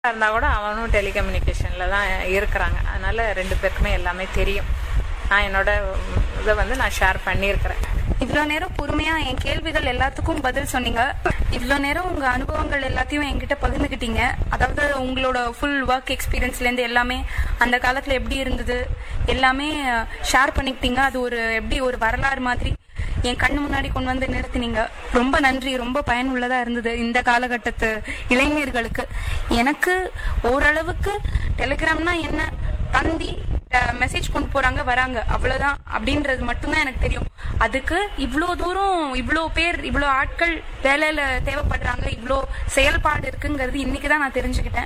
இருந்தா கூட அவனும் டெலிகம்யூனிகேஷன்ல தான் இருக்கிறாங்க அதனால ரெண்டு பேருக்குமே எல்லாமே தெரியும் நான் என்னோட உம், இதை வந்து நான் ஷேர் பண்ணியிருக்கிறேன் இவ்வளோ நேரம் பொறுமையா என் கேள்விகள் எல்லாத்துக்கும் பதில் சொன்னீங்க இவ்வளோ நேரம் உங்க அனுபவங்கள் எல்லாத்தையும் என்கிட்ட பகிர்ந்துக்கிட்டீங்க அதாவது உங்களோட ஃபுல் ஒர்க் எக்ஸ்பீரியன்ஸ்ல இருந்து எல்லாமே அந்த காலத்துல எப்படி இருந்தது எல்லாமே ஷேர் பண்ணிக்கிட்டீங்க அது ஒரு எப்படி ஒரு வரலாறு மாதிரி என் கண்ணு முன்னாடி கொண்டு வந்து நிறுத்தினீங்க ரொம்ப நன்றி ரொம்ப பயனுள்ளதா இருந்தது இந்த காலகட்டத்து இளைஞர்களுக்கு எனக்கு ஓரளவுக்கு டெலிகிராம்னா என்ன தந்தி மெசேஜ் கொண்டு போறாங்க வராங்க அவ்வளவுதான் அப்படின்றது மட்டும்தான் எனக்கு தெரியும் அதுக்கு இவ்வளோ தூரம் இவ்வளோ பேர் இவ்வளோ ஆட்கள் வேலையில தேவைப்படுறாங்க இவ்வளோ செயல்பாடு இருக்குங்கிறது இன்னைக்கு தான் நான் தெரிஞ்சுக்கிட்டேன்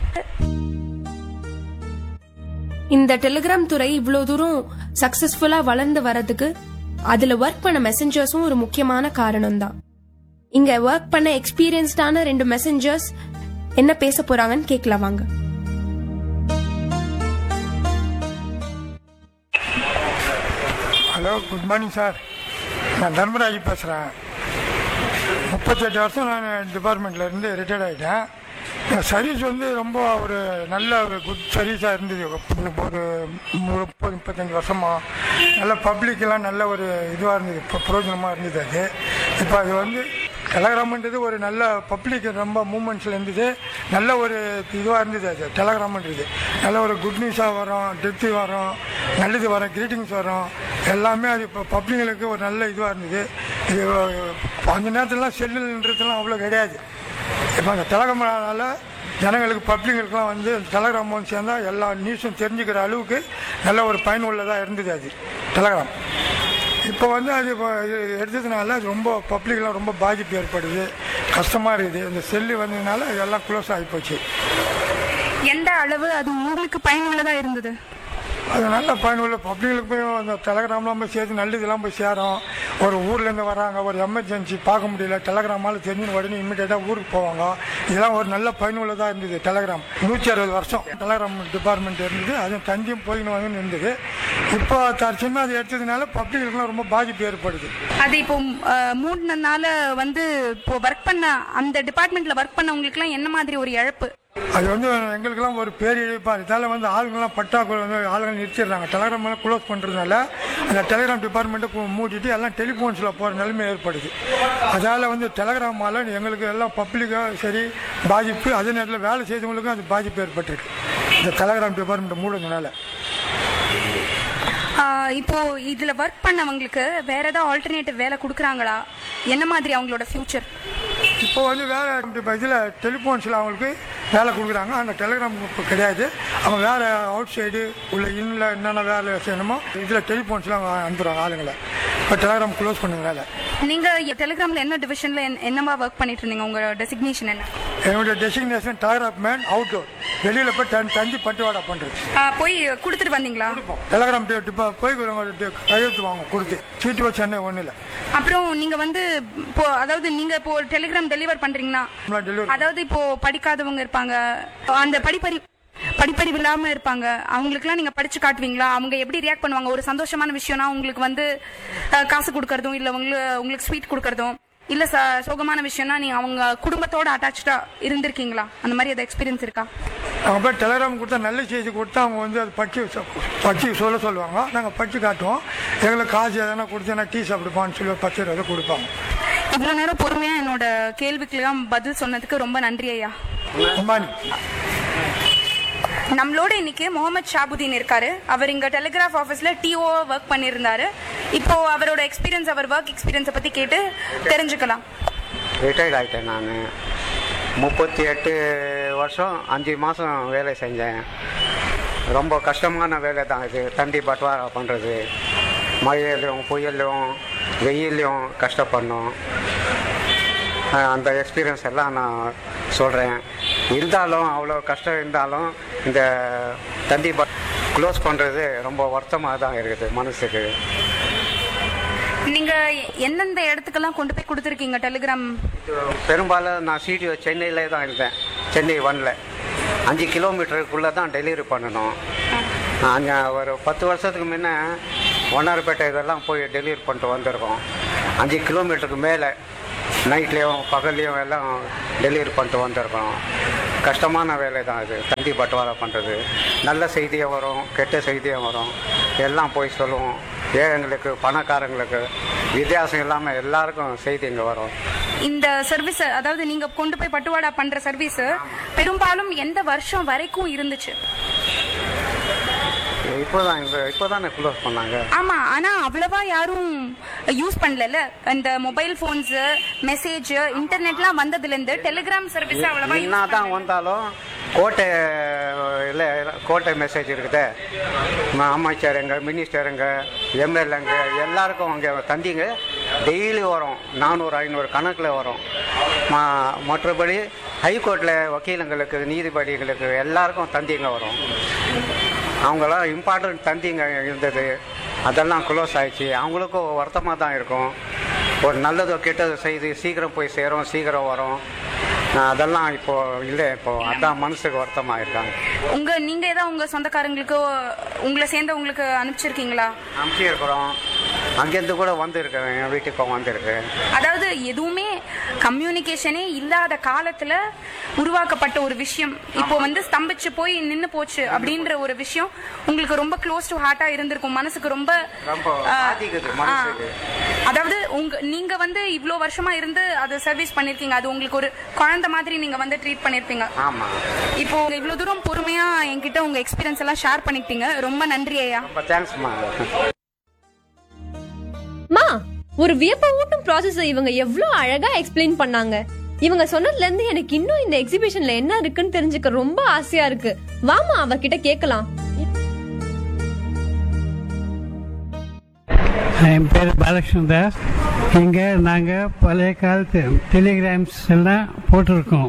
இந்த டெலிகிராம் துறை இவ்ளோ தூரம் சக்சஸ்ஃபுல்லா வளர்ந்து வரதுக்கு அதுல ஒர்க் பண்ண மெசஞ்சர்ஸும் ஒரு முக்கியமான காரணம் தான் இங்க ஒர்க் பண்ண எக்ஸ்பீரியன்ஸ்டான ரெண்டு மெசஞ்சர்ஸ் என்ன பேச போறாங்கன்னு கேட்கலாம் வாங்க ஹலோ குட் மார்னிங் சார் நான் தர்மராஜ் பேசுகிறேன் முப்பத்தெட்டு வருஷம் நான் டிபார்ட்மெண்ட்டில் இருந்து ரிட்டையர்ட் ஆகிட்டேன் என் சர்வீஸ் வந்து ரொம்ப ஒரு நல்ல ஒரு குட் சர்வீஸாக இருந்தது ஒரு முப்பது முப்பத்தஞ்சு வருஷமாக நல்ல பப்ளிக்கெல்லாம் நல்ல ஒரு இதுவாக இருந்தது இப்போ பிரயோஜனமாக இருந்தது அது இப்போ அது வந்து டெலகிராம்ன்றது ஒரு நல்ல பப்ளிக் ரொம்ப மூமெண்ட்ஸில் இருந்தது நல்ல ஒரு இதுவாக இருந்தது அது டெலகிராம்ன்றது நல்ல ஒரு குட் நியூஸாக வரும் டெப்த்து வரும் நல்லது வரும் கிரீட்டிங்ஸ் வரும் எல்லாமே அது இப்போ பப்ளிங்களுக்கு ஒரு நல்ல இதுவாக இருந்தது இது அந்த நேரத்துலலாம் செல்லுன்றதுலாம் அவ்வளோ கிடையாது இப்போ அந்த டெலகிராமனால ஜனங்களுக்கு பப்ளிங்களுக்குலாம் வந்து டெலகிராம் வந்து சேர்ந்தால் எல்லா நியூஸும் தெரிஞ்சுக்கிற அளவுக்கு நல்ல ஒரு பயனுள்ளதாக இருந்தது அது டெலகிராம் இப்போ வந்து அது இப்போ இது எடுத்ததுனால அது ரொம்ப பப்ளிக்லாம் ரொம்ப பாதிப்பு ஏற்படுது கஷ்டமாக இருக்குது இந்த செல்லு வந்ததுனால இதெல்லாம் க்ளோஸ் ஆகி போச்சு எந்த அளவு அது உங்களுக்கு பயனுள்ளதா இருந்தது அது நல்ல பயனுள்ள பப்ளிகளுக்கு போய் அந்த டெலகிராம்லாம் போய் சேர்த்து நல்லதெல்லாம் போய் சேரும் ஒரு ஊர்லேருந்து வராங்க ஒரு எமர்ஜென்சி பார்க்க முடியல டெலகிராமால் தெரிஞ்சு உடனே இம்மிடியேட்டாக ஊருக்கு போவாங்க இதெல்லாம் ஒரு நல்ல பயனுள்ளதாக இருந்தது டெலகிராம் நூற்றி அறுபது வருஷம் டெலகிராம் டிபார்ட்மெண்ட் இருந்தது அதுவும் தந்தியும் போயின்னு வாங்கன்னு இருந்தது இப்போ தற்சமயம் அது எடுத்ததுனால பப்ளிகளுக்குலாம் ரொம்ப பாதிப்பு ஏற்படுது அது இப்போ அஹ், மூடினதுனால வந்து இப்போ ஒர்க் பண்ண அந்த டிபார்ட்மெண்ட்ல ஒர்க் பண்ணவங்களுக்குலாம் என்ன மாதிரி ஒரு இழப்பு அது வந்து எங்களுக்கெல்லாம் ஒரு பேரிழப்பா இதால வந்து ஆளுங்கெல்லாம் பட்டாக்குள்ள வந்து ஆளுங்க நிறுத்திடுறாங்க டெலகிராம் எல்லாம் க்ளோஸ் பண்ணுறதுனால அந்த டெலகிராம் டிபார்ட்மெண்ட்டை மூடிட்டு எல்லாம் டெலிஃபோன்ஸில் போகிற நிலைமை ஏற்படுது அதால் வந்து டெலகிராமால் எங்களுக்கு எல்லாம் பப்ளிக்காக சரி பாதிப்பு அதே நேரத்தில் வேலை செய்தவங்களுக்கும் அது பாதிப்பு ஏற்பட்டிருக்கு இந்த டெலகிராம் டிபார்ட்மெண்ட்டை மூடுறதுனால ஆஹ் இப்போ இதுல ஒர்க் பண்ணவங்களுக்கு வேற ஏதாவது ஆல்டர்னேட்டிவ் வேலை கொடுக்குறாங்களா என்ன மாதிரி அவங்களோட ஃபியூச்சர் இப்போ வந்து வேலை இப்போ இதில் டெலிஃபோன்ஸில் அவங்களுக்கு வேலை கொடுக்குறாங்க அந்த டெலிகிராம் இப்போ கிடையாது அவங்க வேறு அவுட் சைடு உள்ள இன்னில் என்னென்ன வேலை செய்யணுமோ இதில் டெலிஃபோன்ஸில் அவங்க அனுப்புகிறாங்க ஆளுங்களை இப்போ டெலிகிராம் க்ளோஸ் பண்ணுங்க வேலை நீங்க டெலிகிராம்ல என்ன டிவிஷன்ல என்னவா ஒர்க் பண்ணிட்டு இருந்தீங்க உங்க டெசிக்னேஷன் என்ன என்னுடைய டெசிக்னேஷன் டெலிகிராஃப் மேன் அவுட்டோர் வெளியில் போய் தன் தஞ்சி பட்டுவாடா பண்ணுறது ஆஹ் போய் கொடுத்துட்டு வந்தீங்களா டெலிகிராம் இப்போ போய் அவங்க கையெழுத்து வாங்க கொடுத்து சீட்டு வச்சு சென்னை ஒன்றும் இல்லை அப்புறம் நீங்க வந்து இப்போ அதாவது நீங்க இப்போ டெலிகிராம் டெலிவர் பண்றீங்கன்னா டெலிவரி அதாவது இப்போ படிக்காதவங்க இருப்பாங்க அந்த படிப்பறி படிப்பறிவு இல்லாம இருப்பாங்க அவங்களுக்குலாம் நீங்க படிச்சு காட்டுவீங்களா அவங்க எப்படி ரியாக்ட் பண்ணுவாங்க ஒரு சந்தோஷமான விஷயம்னா உங்களுக்கு வந்து அஹ், காசு கொடுக்கறதும் இல்ல உங்களுக்கு உங்களுக்கு ஸ்வீட் கொடுக்கறதும் இல்ல ச- சோகமான விஷயம்னா நீங்க அவங்க குடும்பத்தோட அட்டாச்சா இருந்திருக்கீங்களா அந்த மாதிரி ஏதாவது எக்ஸ்பீரியன்ஸ் இருக்கா அவங்க போய் டெலிகிராம் கொடுத்தா நல்ல செய்தி கொடுத்தா அவங்க வந்து அது படிச்சு சொ- படிச்சு சொல்ல சொல்லுவாங்க நாங்கள் படிச்சு காட்டுவோம் எங்களுக்கு காசு எதனா கொடுத்தா டீ சாப்பிடுப்பான்னு சொல்லி பத்து இருபது கொடுப்பாங்க இவ்வளவு நேரம் பொறுமையா என்னோட கேள்விக்கெல்லாம் பதில் சொன்னதுக்கு ரொம்ப நன்றி ஐயா அம்பானி நம்மளோட இன்னைக்கு முகமது ஷாபுதீன் இருக்காரு அவர் இங்க டெலிகிராஃப் ஆபீஸ்ல டிஓ ஒர்க் பண்ணியிருந்தாரு இப்போ அவரோட எக்ஸ்பீரியன்ஸ் அவர் ஒர்க் எக்ஸ்பீரியன்ஸை பத்தி கேட்டு தெரிஞ்சுக்கலாம் ரிட்டையர்ட் ஆகிட்டேன் நான் முப்பத்தி எட்டு வருஷம் அஞ்சு மாதம் வேலை செஞ்சேன் ரொம்ப கஷ்டமான வேலை தான் இது தண்டி பட்வாரா பண்ணுறது மழையிலையும் புயல்லையும் வெயிலையும் கஷ்டப்படணும் அஹ் அந்த எக்ஸ்பீரியன்ஸ் எல்லாம் நான் சொல்கிறேன் இருந்தாலும் அவ்வளோ கஷ்டம் இருந்தாலும் இந்த தண்டி பட் க்ளோஸ் பண்ணுறது ரொம்ப வருத்தமாக தான் இருக்குது மனசுக்கு நீங்க எந்தெந்த இடத்துக்கெல்லாம் கொண்டு போய் கொடுத்துருக்கீங்க டெலிகிராம் இது பெரும்பாலும் நான் சிடிஓ சென்னையிலே தான் இருந்தேன் சென்னை ஒன்ல அஞ்சு கிலோமீட்டருக்குள்ளே தான் டெலிவரி பண்ணணும் அங்கே ஒரு பத்து வருஷத்துக்கு முன்ன ஒன்னார்பேட்டை இதெல்லாம் போய் டெலிவரி பண்ணிட்டு வந்திருக்கோம் அஞ்சு கிலோமீட்டருக்கு மேலே நைட்லேயும் பகல்லையும் எல்லாம் டெலிவரி பண்ணிட்டு வந்திருக்கோம் கஷ்டமான வேலை தான் இது தந்தி பட்டுவாரா பண்ணுறது நல்ல செய்தியும் வரும் கெட்ட செய்தியும் வரும் எல்லாம் போய் சொல்லுவோம் ஏழைங்களுக்கு பணக்காரங்களுக்கு வித்தியாசம் இல்லாமல் எல்லாருக்கும் செய்தி இங்கே வரும் இந்த சர்வீஸ் அதாவது நீங்க கொண்டு போய் பட்டுவாடா பண்ற சர்வீஸ் பெரும்பாலும் எந்த வருஷம் வரைக்கும் இருந்துச்சு இப்போதான் இந்த இப்போ தானே க்ளோஸ் பண்ணாங்க ஆமா ஆனா அவ்வளவா யாரும் யூஸ் பண்ணல இந்த மொபைல் போன்ஸ் மெசேஜ் இன்டர்நெட்லாம் வந்ததுல இருந்து டெலிகிராம் சர்வீஸ் அவ்வளவா use என்ன தான் வந்தாலும் கோட்டை இல்லை கோட்டை மெசேஜ் இருக்குதே ம- அமைச்சருங்க மினிஸ்டருங்க எம்எல்ஏங்க எல்லாருக்கும் அங்கே தந்திங்க டெய்லி வரும் நானூறு ஐநூறு கணக்கில் வரும் ம- மற்றபடி ஹைகோர்ட்டில் வக்கீலுங்களுக்கு நீதிபதிகளுக்கு எல்லாருக்கும் தந்திங்க வரும் அவங்களாம் இம்பார்ட்டன்ட் தந்திங்க இருந்தது அதெல்லாம் க்ளோஸ் ஆயிடுச்சு அவங்களுக்கும் வருத்தமாக தான் இருக்கும் ஒரு நல்லதோ கெட்டதோ செய்து சீக்கிரம் போய் சேரும் சீக்கிரம் வரும் அஹ் அதெல்லாம் இப்போ இல்லை இப்போ அதான் மனசுக்கு வருத்தமாக இருக்காங்க உங்க நீங்க ஏதாவது உங்க சொந்தக்காரங்களுக்கு உங்களை சேர்ந்தவங்களுக்கு அனுப்பிச்சிருக்கீங்களா அமுச்சி இருக்கிறோம் அங்கேருந்து கூட வந்திருக்கேன் என் வீட்டுக்கும் வந்திருக்கு அதாவது எதுவுமே கம்யூனிகேஷனே இல்லாத காலத்துல உருவாக்கப்பட்ட ஒரு விஷயம் இப்போ வந்து ஸ்தம்பிச்சு போய் நின்னு போச்சு அப்படின்ற ஒரு விஷயம் உங்களுக்கு ரொம்ப க்ளோஸ் டு ஹார்ட்டா இருந்திருக்கும் மனசுக்கு ரொம்ப ரொம்ப ஆ, பாதிக்குது மனசுக்கு. ஆ. அதாவது உங்க நீங்க வந்து இவ்ளோ வருஷமா இருந்து அது சர்வீஸ் பண்ணிருக்கீங்க அது உங்களுக்கு ஒரு குழந்தை மாதிரி நீங்க வந்து ட்ரீட் பண்ணிருப்பீங்க ஆமாம் இப்போ உங்க இவ்வளவு தூரம் பொறுமையா என்கிட்ட உங்க எக்ஸ்பீரியன்ஸ் எல்லாம் ஷேர் பண்ணிக்கிட்டீங்க ரொம்ப நன்றி ஐயா ரொம்ப தேங்க்ஸ்மா மா ஒரு வியப்ப ஊட்டும் ப்ராசஸ் இவங்க எவ்ளோ அழகா எக்ஸ்பிளைன் பண்ணாங்க இவங்க சொன்னதுல இருந்து எனக்கு இன்னும் இந்த எக்ஸிபிஷன்ல என்ன இருக்குன்னு தெரிஞ்சுக்க ரொம்ப ஆசையா இருக்கு வாமா அவகிட்ட கேக்கலாம் என் பேர் பாலகிருஷ்ணன் தாஸ் இங்கே நாங்கள் பழைய காலத்து டெலிகிராம்ஸ் எல்லாம் போட்டிருக்கோம்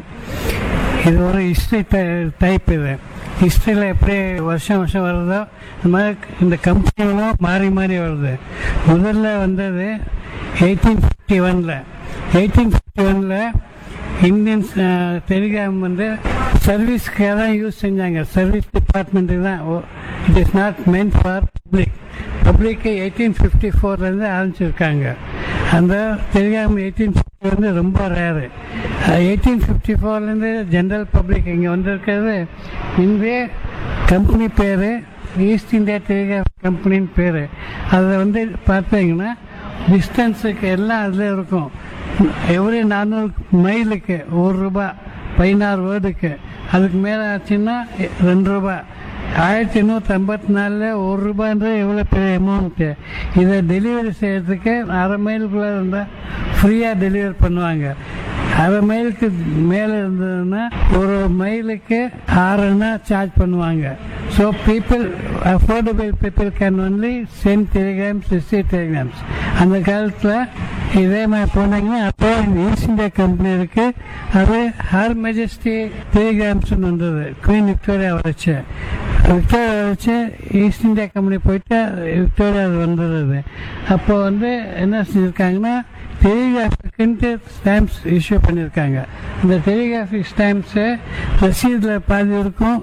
இது ஒரு ஹிஸ்ட்ரி டைப் இது ஹிஸ்ட்ரியில் எப்படி வருஷம் வருஷம் வருதோ இந்த மாதிரி இந்த கம்பெனிகளும் மாறி மாறி வருது முதல்ல வந்தது எயிட்டீன் ஃபிஃப்டி ஒனில் எயிட்டீன் ஃபிஃப்டி ஒனில் இந்தியன்ஸ் டெலிகிராம் வந்து சர்வீஸ்க்காக தான் யூஸ் செஞ்சாங்க சர்வீஸ் டிபார்ட்மெண்ட்டுக்கு தான் it is not meant for public public eighteen fifty ஃபோர்லேருந்து ஆரம்பிச்சிருக்காங்க அந்த டெலிகிராம் எயிட்டீன் ஃபிஃப்டி வந்து ரொம்ப ரேரு எயிட்டீன் ஃபிஃப்டி ஃபோர்லேருந்து ஜென்ரல் பப்ளிக் இங்கே வந்திருக்கிறது இந்திய கம்பெனி பேர் ஈஸ்ட் இந்தியா டெலிகிராம் கம்பெனின்னு பேர் அதில் வந்து பார்த்தீங்கன்னா டிஸ்டன்ஸுக்கு எல்லாம் அதில் இருக்கும் எவ்ரி நானூறு மைலுக்கு ஒரு ரூபாய் பதினாறு வேர்டுக்கு அதுக்கு மேலே ஆச்சுன்னா எ- ரெண்டு ரூபாய் ஆயிரத்தி எண்ணூற்றி ஐம்பத்தி நாலில் ஒரு ரூபான்றது எவ்வளோ பெரிய அமௌண்ட்டு இதை டெலிவரி செய்யறதுக்கு அரை மைலுக்குள்ளே இருந்தால் ஃப்ரீயாக டெலிவரி பண்ணுவாங்க அரை மைலுக்கு மேலே இருந்ததுன்னா ஒரு மைலுக்கு ஆறுனா சார்ஜ் பண்ணுவாங்க so people affordable people can only sent telegrams receive telegrams அந்த காலத்தில் இதே மாதிரி போனாங்கன்னா அப்போ இந்த ஈஸ்ட் இந்தியா கம்பெனி இருக்கு அது ஹர் மெஜஸ்டி டெலிகிராம்ஸ்னு வந்தது குவீன் விக்டோரியா வச்சு விக்டோரியா வச்சு ஈஸ்ட் இந்தியா கம்பெனி போயிட்டு விக்டோரியா அது வந்தது அப்போ வந்து என்ன செஞ்சுருக்காங்கன்னா டெலிகிராஃபிக்குன்ட்டு ஸ்டாம்ப்ஸ் இஷ்யூ பண்ணியிருக்காங்க இந்த டெலிகிராஃபிக் ஸ்டாம்ப்ஸு ரசீதில் பாதி இருக்கும்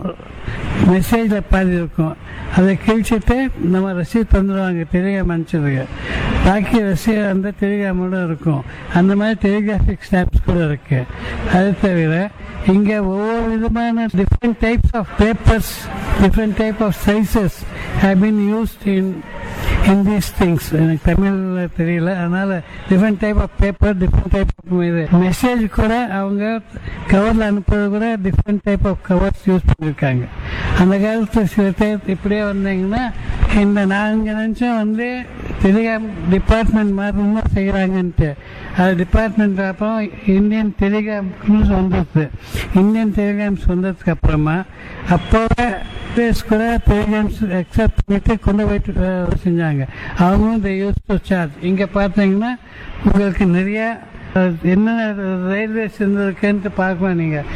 மெசேஜில் பாதி இருக்கும் அதை கிழிச்சிட்டு நம்ம ரசீத் தந்துடுவாங்க டெலிகிராம் அனுப்பிச்சதுக்கு பாக்கி ரசீது அந்த டெலிகிராமோட இருக்கும் அந்த மாதிரி டெலிகிராஃபிக் ஸ்டாம்ப்ஸ் கூட இருக்கு அது தவிர இங்கே ஒவ்வொரு விதமான different types of papers different type of sizes have been used in in these things எனக்கு தமிழ்ல தெரியல அதனால different type of paper different type of இது மெசேஜ் கூட அவங்க கவர்ல அனுப்புறது கூட different type of covers use பண்ணியிருக்காங்க அந்த காலத்தில் சில பேர் இப்படியே வந்தீங்கன்னா இந்த நாங்கள் நினச்சோம் வந்து டெலிகிராம் டிபார்ட்மெண்ட் மாதிரி செய்கிறாங்கன்ட்டு அது டிபார்ட்மெண்ட் அப்புறம் இந்தியன் டெலிகிராம்ஸ் வந்துருது இந்தியன் டெலிகிராம்ஸ் வந்ததுக்கு அப்புறமா அப்போவே பேஸ் கூட டெலிகிராம்ஸ் அக்செப்ட் பண்ணிட்டு கொண்டு போயிட்டு அஹ், செஞ்சாங்க அவங்களும் இந்த யூஸ் டு சார்ஜ் இங்கே பார்த்தீங்கன்னா உங்களுக்கு நிறைய அஹ், என்னென்ன ரயில்வேஸ் இருந்திருக்குன்ட்டு பார்க்கலாம் நீங்கள்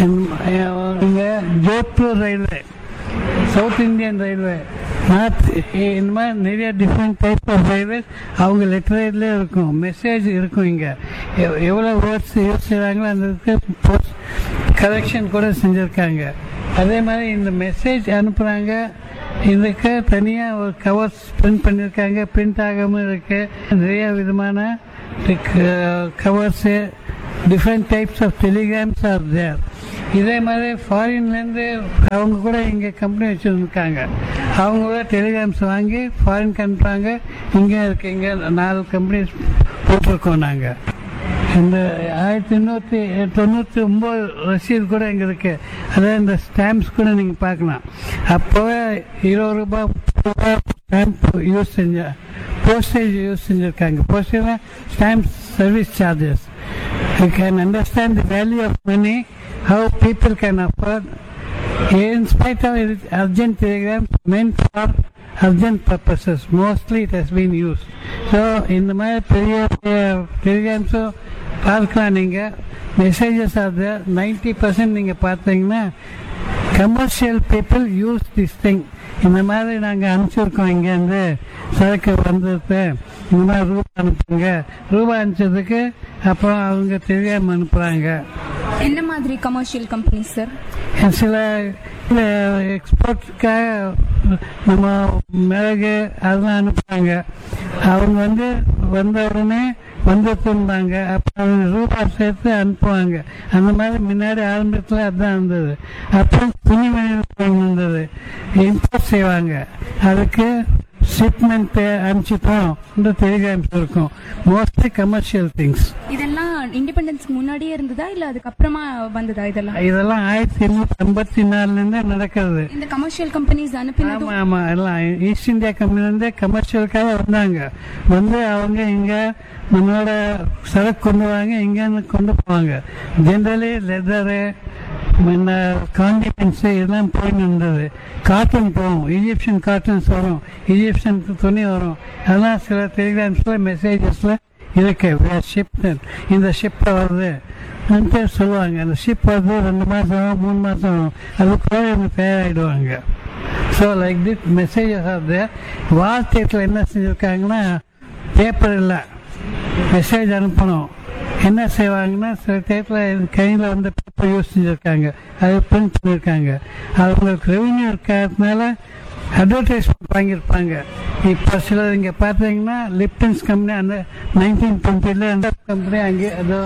இங்கே Jodhpur railway south Indian railway north இந்த மாதிரி நிறைய டிஃப்ரெண்ட் டைப் ஆஃப் ரயில்வேஸ் அவங்க லெட்டரேட்லேயே இருக்கும் மெசேஜ் இருக்கும் இங்கே எவ்வளோ வேர்ட்ஸ் யூஸ் செய்கிறாங்களோ அந்த இதுக்கு போஸ்ட் கரெக்ஷன் கூட செஞ்சுருக்காங்க அதே மாதிரி இந்த மெசேஜ் அனுப்புகிறாங்க இதுக்கு தனியாக ஒரு கவர்ஸ் பிரிண்ட் பண்ணியிருக்காங்க பிரிண்ட் ஆகாமல் இருக்கு நிறைய விதமான covers different types of telegrams are there இதே மாதிரி ஃபாரின்லேருந்து அவங்க கூட இங்கே கம்பெனி வச்சுருக்காங்க அவங்க கூட டெலிகிராம்ஸ் வாங்கி ஃபாரின்க்கு அனுப்புகிறாங்க இங்கே இருக்கு இங்கே நாலு கம்பெனிஸ் போட்டிருக்கோம் நாங்கள் இந்த ஆயிரத்தி எண்ணூற்றி தொண்ணூற்றி ஒம்பது ரசீது கூட இங்கே இருக்கு அதாவது இந்த ஸ்டாம்ப்ஸ் கூட நீங்கள் பார்க்கலாம் அப்போவே இருபது ரூபாய் முப்பது ரூபாய் ஸ்டாம்ப் யூஸ் செஞ்ச போஸ்டேஜ் யூஸ் செஞ்சுருக்காங்க postage stamp service charges you can understand the value of money how people can afford in spite of its urgent telegrams meant for urgent purposes, mostly it has been used. So, இந்த மாதிரி பெரிய பெரிய டெலிகிராம்ஸும் பார்க்கலாம் நீங்கள் messages R ninety percent நீங்கள் பார்த்தீங்கன்னா commercial people use this thing இந்த மாதிரி நாங்கள் அனுப்பிச்சிருக்கோம் இங்கேருந்து சரக்கு வந்தது இந்த மாதிரி ரூபா அனுப்புங்க ரூபா அனுப்பிச்சதுக்கு அப்புறம் அவங்க தெரியாமல் அனுப்புகிறாங்க என்ன மாதிரி கமர்ஷியல் கம்பெனி சார் சில எக்ஸ்போர்ட்காக நம்ம மிளகு அதெல்லாம் அனுப்புறாங்க அவங்க வந்து வந்த உடனே வந்து திரும்பாங்க அப்புறம் ரூபா சேர்த்து அனுப்புவாங்க அந்த மாதிரி முன்னாடி ஆரம்பத்தில் அதுதான் இருந்தது அப்புறம் துணிமணி இருந்தது இம்போர்ட் செய்வாங்க அதுக்கு ஷிப்மெண்ட் அனுப்பிச்சிட்டோம் இந்த டெலிகிராம்ஸ் இருக்கும் மோஸ்ட்லி கமர்ஷியல் திங்ஸ் இதெல்லாம் இண்டிபெண்டன்ஸ்க்கு முன்னாடியே இருந்ததா இல்ல அதுக்கப்புறமா வந்ததா இதெல்லாம் இதெல்லாம் ஆயிரத்தி எண்ணூத்தி ஐம்பத்தி நாலுலேருந்து நடக்கிறது இந்த கமர்ஷியல் கம்பெனிஸ் அனுப்பினதும் ஆமா ஆமா எல்லாம் ஈஸ்ட் இந்தியா கம்பெனிலேருந்து கமர்ஷியலுக்காக வந்தாங்க வந்து அவங்க இங்க நம்மளோட சரக்கு கொண்டு வாங்க இங்கேருந்து கொண்டு போவாங்க ஜென்ரலி லெதரு முன்ன காண்டிமெண்ட்ஸ் இதெல்லாம் போயின்னு இருந்தது காட்டன் போகும் ஈஜிப்சியன் காட்டன்ஸ் வரும் ஈஜிப்சியன் துணி வரும் அதெல்லாம் சில டெலிகிராம்ஸில் மெசேஜஸில் இருக்கு ஷிப் இந்த ஷிப்பில் வருது ன்ட்டு சொல்லுவாங்க அந்த ஷிப் வருது ரெண்டு மாதம் மூணு மாதம் வரும் அதுக்குள்ளே இவங்க தயாராகிடுவாங்க so like that messages of their wall ஸ்டேட்டில் என்ன செஞ்சுருக்காங்கன்னா பேப்பர் இல்லை மெசேஜ் அனுப்பணும் என்ன செய்வாங்கன்னா சில டேட்டில் கையில் வந்து பேப்பர் யூஸ் செஞ்சுருக்காங்க அது பிரிண்ட் பண்ணியிருக்காங்க அவங்களுக்கு ரெவன்யூ இருக்கிறதுனால அட்வர்டைஸ்மெண்ட் வாங்கியிருப்பாங்க இப்போ சிலர் இங்கே பார்த்தீங்கன்னா லிப்டன்ஸ் கம்பெனி அந்த நைன்டீன் டுவெண்ட்டியில் அந்த கம்பெனி அங்கே அதோ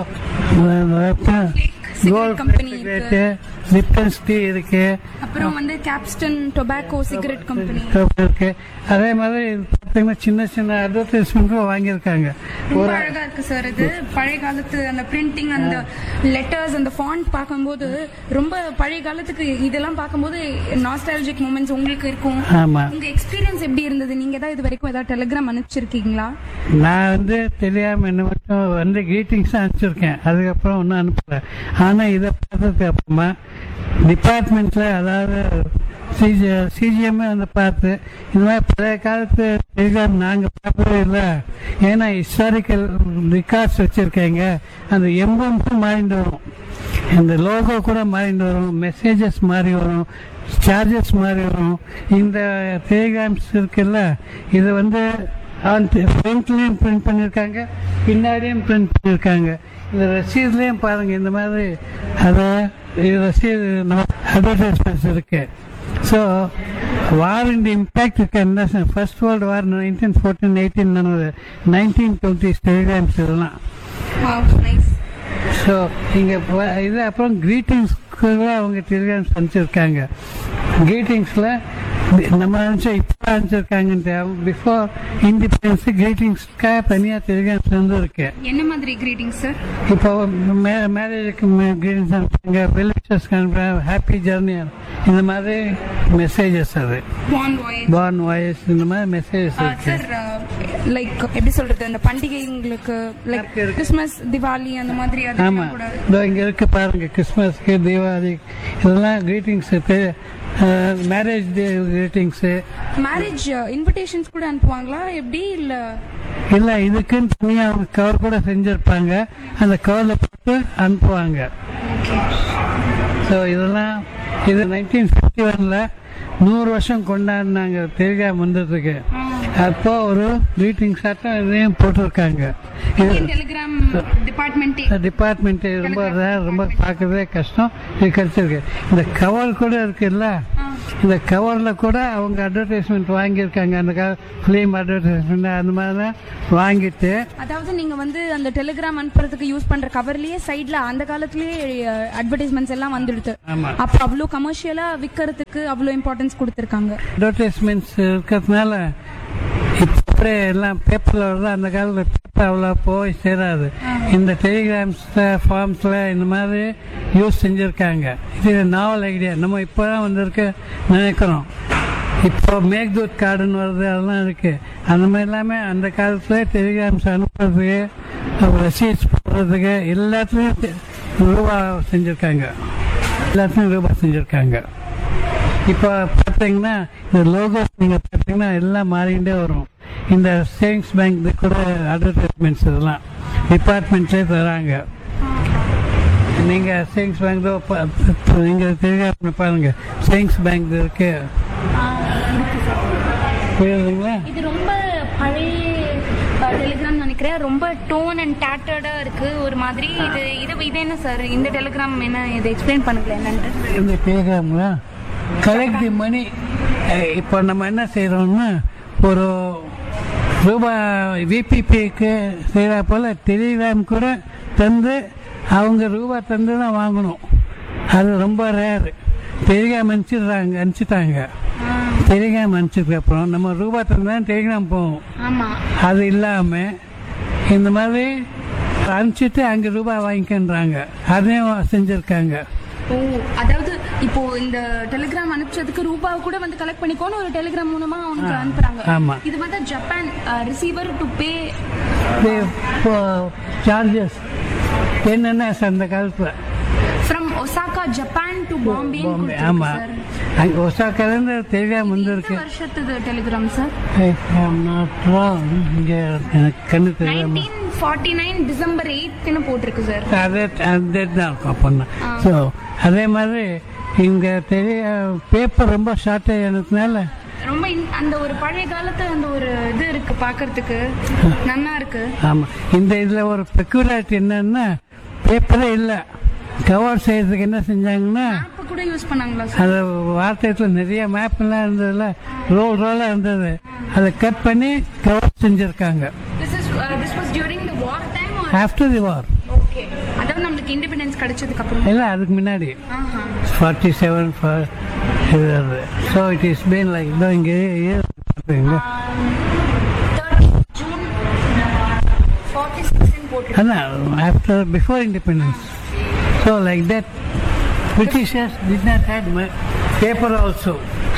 கோல்ட் company இருக்கு. லிப்டன்ஸ் டீ இருக்கு அப்புறம் வந்து கேப்ஸ்டன் டொபாக்கோ சிகரெட் கம்பெனி இருக்கு அதே மாதிரி பார்த்தீங்கன்னா சின்ன சின்ன அட்வர்டைஸ்மெண்ட்டும் வாங்கியிருக்காங்க ரொம்ப ஒரு அழகா இருக்கு சார் இது பழைய காலத்து அந்த பிரிண்டிங் அந்த லெட்டர்ஸ் அந்த ஃபாண்ட் பார்க்கும்போது ரொம்ப பழைய காலத்துக்கு இதெல்லாம் பார்க்கும்போது நாஸ்டாலஜிக் மூமெண்ட்ஸ் உங்களுக்கு இருக்கும் ஆமா உங்க எக்ஸ்பீரியன்ஸ் எப்படி இருந்தது நீங்க தான் இது வரைக்கும் ஏதாவது டெலிகிராம் அனுப்பிச்சிருக்கீங்களா நான் வந்து தெரியாம என்ன மட்டும் வந்து கிரீட்டிங்ஸ் அனுப்பிச்சிருக்கேன் அதுக்கப்புறம் ஒன்றும் அனுப்பல ஆனா இதை பார்த்ததுக்கு அப்புறமா டிபார்ட்மெண்ட்ல அதாவது சிஜி சிஜிஎம்மே வந்து பார்த்து இந்த மாதிரி பழைய காலத்து டெலிகிராம் நாங்கள் பார்த்ததே இல்லை ஏன்னா ஹிஸ்டாரிக்கல் ரெக்கார்ட்ஸ் வச்சுருக்கேங்க அந்த எம்பம்ஸும் மாறிட்டு வரும் இந்த லோகோ கூட மாறிட்டு வரும் மெசேஜஸ் மாறி வரும் சார்ஜஸ் மாறி வரும் இந்த டெலிகிராம்ஸ் இருக்குல்ல இது வந்து ஃப்ரண்ட்லேயும் பிரிண்ட் பண்ணியிருக்காங்க பின்னாடியும் பிரிண்ட் பண்ணியிருக்காங்க இந்த ரசீதுலேயும் பாருங்க இந்த மாதிரி அதை இது ரசீது நம்ம அட்வர்டைஸ்மெண்ட்ஸ் இருக்கு ஸோ வாரின் இம்பேக்ட் இருக்கு first world war nineteen fourteen eighteen நடந்தது நைன்டீன் டுவெண்ட்டி டெலிகிராம்ஸ் இதெல்லாம் நைஸ் ஸோ இங்கே இது அப்புறம் கிரீட்டிங்ஸ்க்கு அவங்க டெலிகிராம்ஸ் அனுப்பிச்சிருக்காங்க கிரீட்டிங்ஸில் நம்ம அனுப்பிச்ச இப்போ அனுப்பிச்சிருக்காங்கன்ட்டு பிஃபோர் இண்டிபெண்டன்ஸ் கிரீட்டிங்ஸ்க்காக தனியாக டெலிகிராம்ஸ் வந்து இருக்கு என்ன மாதிரி கிரீட்டிங் சார் இப்போ மே மேரேஜுக்கு கிரீட்டிங்ஸ் அனுப்புறாங்க வெல்விஷஸ்க்கு அனுப்புறாங்க ஹாப்பி ஜர்னி இந்த மாதிரி மெசேஜஸ் அது பான் வாய்ஸ் பார்ன் வாய்ஸ் இந்த மாதிரி மெசேஜஸ் இருக்கு சார் லைக் எப்படி சொல்றது அந்த பண்டிகைங்களுக்கு லைக் இருக்கு, இருக்கு. கிறிஸ்மஸ் திவாலி அந்த மாதிரி ஆமா அதெல்லாம் கூட இதோ இங்க இருக்கு பாருங்க கிறிஸ்மஸ்க்கு தீபாவளி இதெல்லாம் greetings marriage day greetings marriage invitations கூட அனுப்புவாங்களா எப்படி இல்ல இல்ல இதுக்குன்னு தனியா அவங்க கவர் கூட செஞ்சிருப்பாங்க அந்த கவர்ல போட்டு அனுப்புவாங்க ஸோ இதெல்லாம் இது நைன்டீன் ஃபிஃப்டி ஒன்ல நூறு வருஷம் கொண்டாடினாங்க டெலிகிராம் வந்ததுக்கு அப்போ ஒரு கிரீட்டிங் சட்டம் இதையும் போட்டிருக்காங்க இது டெலிகிராம் டிபார்ட்மெண்ட் டிபார்ட்மெண்ட் ரொம்ப rare, ரொம்ப பார்க்கறதே கஷ்டம் இது கிடைச்சிருக்கு இந்த கவர் கூட இருக்குல்ல இந்த கவரில் கூட அவங்க அட்வர்டைஸ்மெண்ட் வாங்கியிருக்காங்க அந்த ஃபிலிம் அட்வர்டைஸ்மெண்ட் அந்த மாதிரிலாம் வாங்கிட்டு அதாவது நீங்க வந்து அந்த டெலிகிராம் அனுப்புறதுக்கு யூஸ் பண்ற கவர்லயே சைடுல அந்த காலத்திலேயே அட்வர்டைஸ்மெண்ட்ஸ் எல்லாம் வந்துடுது ஆமாம் அப்ப அவ்வளவு கமர்ஷியலா விக்கிறதுக்கு அவ்வளவு இம்பார்ட்டன்ஸ் கொடுத்திருக்காங்க அட்வர்டைஸ்மெண்ட்ஸ் இருக்கிறதுனால இப்போ எல்லாம் பேப்பரில் வருது அந்த காலத்தில் பேப்பர் அவ்வளோ போய் சேராது இந்த டெலிகிராம்ஸில் ஃபார்ம்ஸில் இந்த மாதிரி யூஸ் செஞ்சுருக்காங்க இது நாவல் ஐடியா நம்ம இப்போ தான் வந்திருக்க நினைக்கிறோம் இப்போ மேக்தூத் கார்டுன்னு வருது அதெல்லாம் இருக்குது அந்த மாதிரி எல்லாமே அந்த காலத்தில் டெலிகிராம்ஸ் அனுப்புறதுக்கு ரசீட்ஸ் போடுறதுக்கு எல்லாத்துலேயும் தெ- ரூபா செஞ்சுருக்காங்க எல்லாத்துலேயும் ரூபா செஞ்சுருக்காங்க இப்போ பார்த்தீங்கன்னா இந்த லோகோஸ் நீங்கள் பார்த்தீங்கன்னா எல்லாம் மாறிக்கிட்டே வரும் இந்த சேவிங்ஸ் பேங்க் கூட அட்வர்டைஸ்மெண்ட்ஸ் இதெல்லாம் டிபார்ட்மெண்ட்ஸே தராங்க நீங்கள் சேவிங்ஸ் பேங்க் நீங்கள் தெரியாம பாருங்க சேவிங்ஸ் பேங்க் இருக்கு புரியுதுங்களா இது ரொம்ப பழைய டெலிகிராம் நினைக்கிறேன் ரொம்ப டோன் அண்ட் டேட்டர்டா இருக்கு ஒரு மாதிரி இது இது இது என்ன சார் இந்த டெலிகிராம் என்ன இது எக்ஸ்பிளைன் பண்ணுங்களேன் என்னன்ட்டு இந்த டெலிகிராம்ல கலெக்ட் தி மணி இப்போ நம்ம என்ன செய்கிறோம்னா ஒரு ரூபாய் விபிபிக்கு செய்கிற போல் டெலிகிராம் கூட தந்து அவங்க ரூபா தந்து தான் வாங்கணும் அது ரொம்ப ரேர் டெலிகிராம் அனுப்பிச்சிடுறாங்க அனுப்பிச்சிட்டாங்க டெலிகிராம் அனுப்பிச்சதுக்கு அப்புறம் நம்ம ரூபா தந்து தான் டெலிகிராம் போவோம் ஆமா அது இல்லாமல் இந்த மாதிரி அனுப்பிச்சிட்டு அங்கே ரூபாய் வாங்கிக்கின்றாங்க அதையும் செஞ்சுருக்காங்க ஓ அதாவது இப்போ இந்த டெலிகிராம் அனுப்பிச்சதுக்கு ரூபாவை கூட வந்து கலெக்ட் பண்ணிக்கோன்னு ஒரு டெலிகிராம் மூலமா அவனுக்கு அனுப்புறாங்க ஆமா. இது வந்து Japan receiver to pay charges என்னென்ன அந்த காலத்தில் from Osaka Japan to Bombay Bombay ஆமாம் அங்கே ஒசாக்காலேருந்து டெலிகிராம் வந்திருக்கு வருஷத்துக்கு டெலிகிராம் சார் இங்கே எனக்கு கண்ணு தெரியாம நைன்டீன் ஃபார்ட்டி நைன் டிசம்பர் எயிட்னு போட்டிருக்கு சார் அதே அதே தான் இருக்கும் அப்போன்னா ஸோ அதே மாதிரி இங்கே தெரிய பேப்பர் ரொம்ப ஷார்ட்டேஜ் ஆனதுனால ரொம்ப இன்- அந்த ஒரு பழைய காலத்து அந்த ஒரு இது இருக்கு பாக்குறதுக்கு நல்லா இருக்கு ஆமாம் இந்த இதில் ஒரு பெக்குலாரிட்டி என்னன்னா பேப்பரே இல்லை கவர் செய்யறதுக்கு என்ன செஞ்சாங்கன்னா ஆப் கூட யூஸ் பண்ணாங்களா சார் அது வார்த்தையில் நிறைய மேப்லாம் இருந்ததுல ரோல் ரோலாக இருந்தது அதை கட் பண்ணி கவர் செஞ்சுருக்காங்க this is this was during the war time after the war okay அதாவது நம்மளுக்கு இண்டிபெண்டன்ஸ் கிடைச்சதுக்கு அப்புறம் இல்லை அதுக்கு முன்னாடி ஆஹா forty seven so it is been like இதோ இங்கே பார்த்தீங்க ஜூன் ஃபார்ட்டி சிக்ஸ்ன்னு போட்டு அதான் after before independence so like that britishers did not had paper also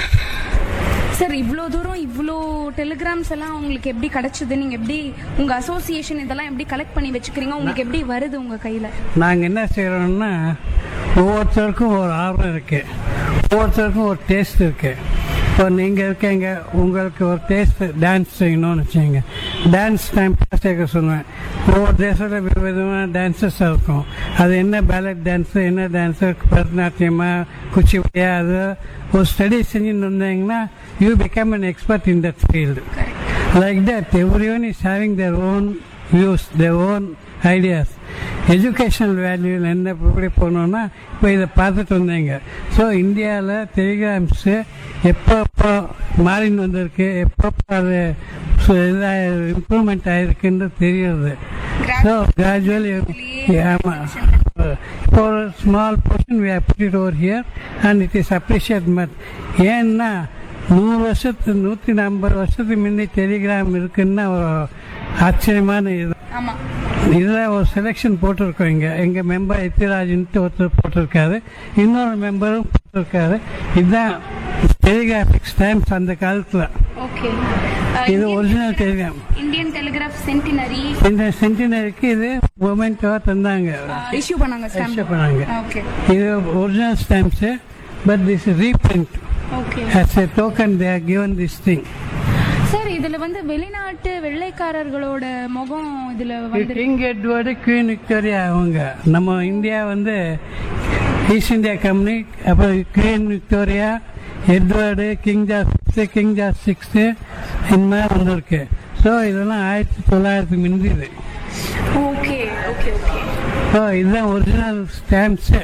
sir இவ்வளோ தூரம் இவ்வளோ டெலிகிராம்ஸ் எல்லாம் உங்களுக்கு எப்படி கிடைச்சது நீங்க எப்படி உங்க அசோசியேஷன் இதெல்லாம் எப்படி கலெக்ட் பண்ணி வச்சுக்கிறீங்க உங்களுக்கு எப்படி வருது உங்க கையில நாங்கள் என்ன செய்கிறோம்னா ஒவ்வொருத்தருக்கும் ஒரு ஆர்வம் இருக்கு ஒவ்வொருத்தருக்கும் ஒரு டேஸ்ட் இருக்கு இப்போ நீங்கள் இருக்கீங்க உங்களுக்கு ஒரு டேஸ்ட் டான்ஸ் செய்யணும்னு வச்சுங்க டான்ஸ் டைம் சேர்க்க சொல்லுவேன் ஒவ்வொரு தேசத்தில் விதமான டான்சஸ் இருக்கும் அது என்ன பேலட் டான்ஸு என்ன டான்ஸு பரதநாட்டியமா குச்சிப்புடியா அது ஒரு ஸ்டடி செஞ்சுன்னு வந்தீங்கன்னா you become an expert in that field like that everyone is having their own views their own ideas educational value என்ன எப்படி போகணுன்னா இப்போ இதை பார்த்துட்டு வந்தீங்க ஸோ இந்தியாவில் டெலிகிராம்ஸு எப்போ எப்போ மாறின்னு வந்திருக்கு எப்பப்போ அது இதாக இம்ப்ரூவ்மெண்ட் ஆயிருக்குன்னு தெரியுது ஸோ கிராஜுவலி ஆமாம் இப்போ ஒரு small portion we put it over here and it is appreciated but ஏன்னா நூறு வருஷத்து நூற்றி ஐம்பது வருஷத்துக்கு முந்தி டெலிகிராம் இருக்குன்னா ஒரு ஆச்சரியமான இது ஆமா இதில் ஒரு செலெக்ஷன் போட்டிருக்கோம் இங்கே எங்கள் மெம்பர் எத்திராஜன்ட்டு ஒருத்தர் போட்டிருக்காரு இன்னொரு மெம்பரும் போட்டிருக்காரு இதுதான் டெலிகிராஃபிக் ஸ்டாம்ப்ஸ் அந்த காலத்தில் ஓகே இது original telegram Indian telegraph centenary இந்த சென்டினரிக்கு இது மொமெண்ட்டாக தந்தாங்க இஷ்யூ பண்ணாங்க Issue ஸ்டாம்ப் பண்ணாங்க ஓகே இது original stamps but this reprint okay as a token they are given this thing sir இதுல வந்து வெளிநாட்டு வெள்ளைக்காரர்களோட முகம் இதுல வந்து கிங் எட்வர்டு குவீன் விக்டோரியா அவங்க நம்ம இந்தியா வந்து ஈஸ்ட் இந்தியா கம்பெனி அப்புறம் queen Victoria Edward king George fifth king George sixth இந்த மாதிரி வந்திருக்கு ஸோ இதெல்லாம் ஆயிரத்தி தொள்ளாயிரத்துக்கு முந்திது ஓகே ஓகே ஓகே ஸோ இதுதான் ஒரிஜினல் ஸ்டாம்ப்ஸு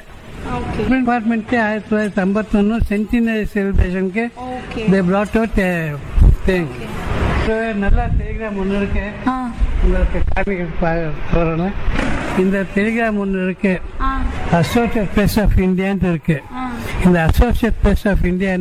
டிபார்ட்மெண்ட்டு ஆயிரத்தி தொள்ளாயிரத்தி ஐம்பத்தொன்று சென்டினரி செலிப்ரேஷனுக்கு தே பிராட் அவுட் திங் நல்லா டெலிகிராம் ஒன்று இருக்கு உங்களுக்கு காமிக்க போகிறேன் இந்த டெலிகிராம் ஒன்று இருக்கு அசோசியேட் பிரஸ் ஆஃப் இந்தியான்னு இருக்கு இந்த அசோசியேட் பிரஸ் ஆஃப் இந்தியா